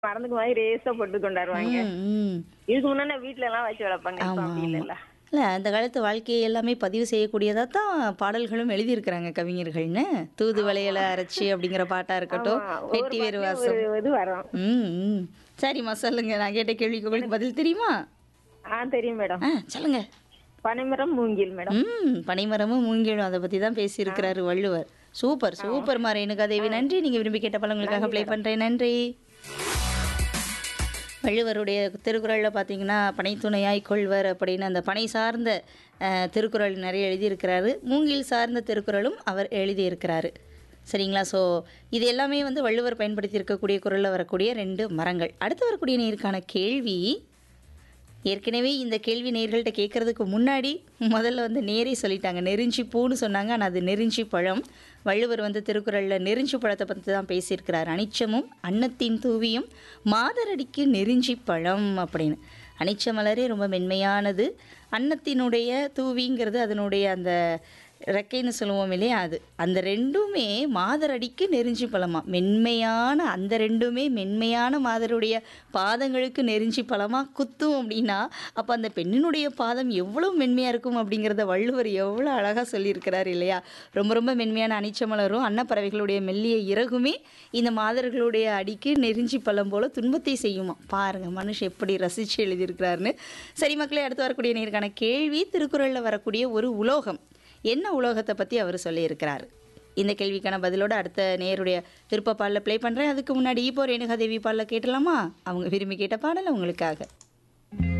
மறந்துக்கு மாதிரி ரேஸா போட்டு கொண்டாடுவாங்க ம், ம். இதுக்கு முன்னாடி வீட்ல எல்லாம் வச்சு வளர்ப்பாங்க இப்ப ஆமா அப்படி ஆமா இல்லல்ல இல்ல அந்த காலத்து வாழ்க்கையை எல்லாமே பதிவு செய்யக்கூடியதா தான் பாடல்களும் எழுதியிருக்கிறாங்க கவிஞர்கள்னு தூது வளையல அரைச்சி அப்படிங்கிற பாட்டா இருக்கட்டும் ஆமா, ஒவ்வொரு வெட்டி வேறு பாட்டுலயும் வாசம் ஒரு இது வரும் ம் ம். சரிம்மா சொல்லுங்க நான் கேட்ட கேள்விக்கு உங்களுக்கு பதில் தெரியுமா ஆ தெரியும் மேடம் ஆ சொல்லுங்க பனைமரம் மூங்கில் மேடம் ம் பனைமரமும் மூங்கிலும் அதை பத்தி தான் பேசியிருக்கிறாரு வள்ளுவர் சூப்பர் சூப்பர் மா ரேணுகாதேவி நன்றி நீங்க விரும்பி கேட்ட பழங்களுக்காக ப்ளே பண்றேன் நன்றி வள்ளுவருடைய திருக்குறளில் பார்த்தீங்கன்னா பனைத்துணையாய் கொள்வர் அப்படின்னு அந்த பனை சார்ந்த அஹ், திருக்குறள் நிறைய எழுதியிருக்கிறாரு மூங்கில் சார்ந்த திருக்குறளும் அவர் எழுதியிருக்கிறாரு சரிங்களா ஸோ இது எல்லாமே வந்து வள்ளுவர் பயன்படுத்தி இருக்கக்கூடிய குரலில் வரக்கூடிய ரெண்டு மரங்கள் அடுத்து வரக்கூடிய நேருக்கான கேள்வி ஏற்கனவே இந்த கேள்வி நேர்கள்ட்ட கேட்கறதுக்கு முன்னாடி முதல்ல வந்து நேரே சொல்லிட்டாங்க நெருஞ்சி பூன்னு சொன்னாங்க ஆனால் அது நெருஞ்சி பழம் வள்ளுவர் வந்து திருக்குறளில் நெருஞ்சி பழத்தை பற்றி தான் பேசியிருக்கிறார் அனிச்சமும் அன்னத்தின் தூவியும் மாதரடிக்கு நெருஞ்சி பழம் அப்படின்னு அனிச்ச மலரே ரொம்ப மென்மையானது அன்னத்தினுடைய தூவிங்கிறது அதனுடைய அந்த ரெக்கைன்னு சொல்லுவோம் இல்லையா அது அந்த ரெண்டுமே மாதரடிக்கு நெருஞ்சி பழமா மென்மையான அந்த ரெண்டுமே மென்மையான மாதருடைய பாதங்களுக்கு நெருஞ்சி பழமா குத்தும் அப்படின்னா அப்போ அந்த பெண்ணினுடைய பாதம் எவ்வளோ மென்மையாக இருக்கும் அப்படிங்கிறத வள்ளுவர் எவ்வளோ அழகாக சொல்லியிருக்கிறார் இல்லையா ரொம்ப ரொம்ப மென்மையான அனிச்ச மலரும் அன்னப்பறவைகளுடைய மெல்லிய இறகுமே இந்த மாதர்களுடைய அடிக்கு நெருஞ்சி பழம் போல துன்பத்தை செய்யுமா பாருங்க மனுஷன் எப்படி ரசித்து எழுதியிருக்கிறாருன்னு சரி மக்களே அடுத்து வரக்கூடிய நேருக்கான கேள்வி திருக்குறளில் வரக்கூடிய ஒரு உலோகம் என்ன உலோகத்தை பற்றி அவர் சொல்லியிருக்கிறார் இந்த கேள்விக்கான பதிலோட அடுத்த நேருடைய விருப்ப பாடல ப்ளே பண்ணுறேன் அதுக்கு முன்னாடி இப்போ ரேணுகாதேவி பாடல கேட்டலாமா அவங்க விரும்பி கேட்ட பாடல் உங்களுக்காக